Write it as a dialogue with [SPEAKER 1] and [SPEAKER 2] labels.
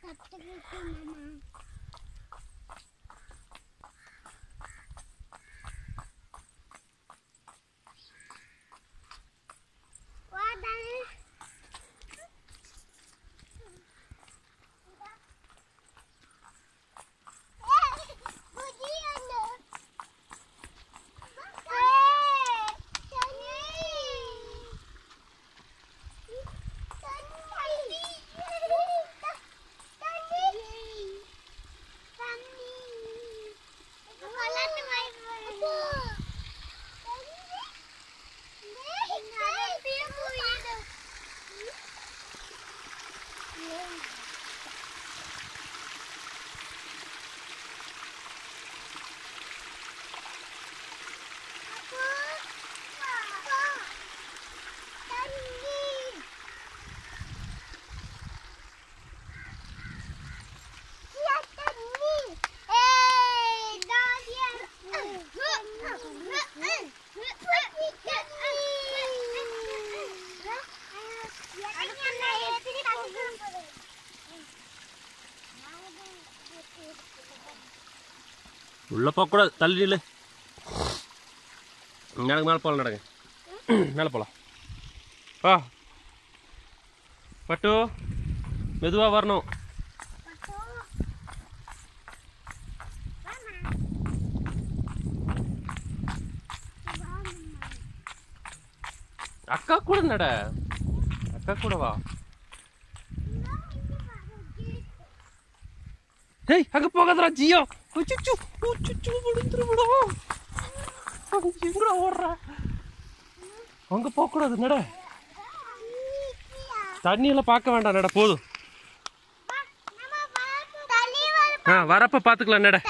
[SPEAKER 1] கத்துக்கிட்டு மாமா வா தானே
[SPEAKER 2] உள்ளே போகக்கூடாது தள்ளி நில்லு எனக்கு மேலே போகலாம் நடங்க மேலே போகலாம் வா பட்டு மெதுவாக வரணும் அக்கா கூட நட அக்கா கூட வா ஏய் அங்க போகாதடா ஜியோ உச்சுச்சு உச்சுச்சு விழுந்துருடா எங்கடா ஓடுற அங்க போக கூடாது நட தண்ணி எல்லாம் பார்க்க வேண்டாம் நட போதும் ஆ வரப்ப பாத்துக்கலாம் நட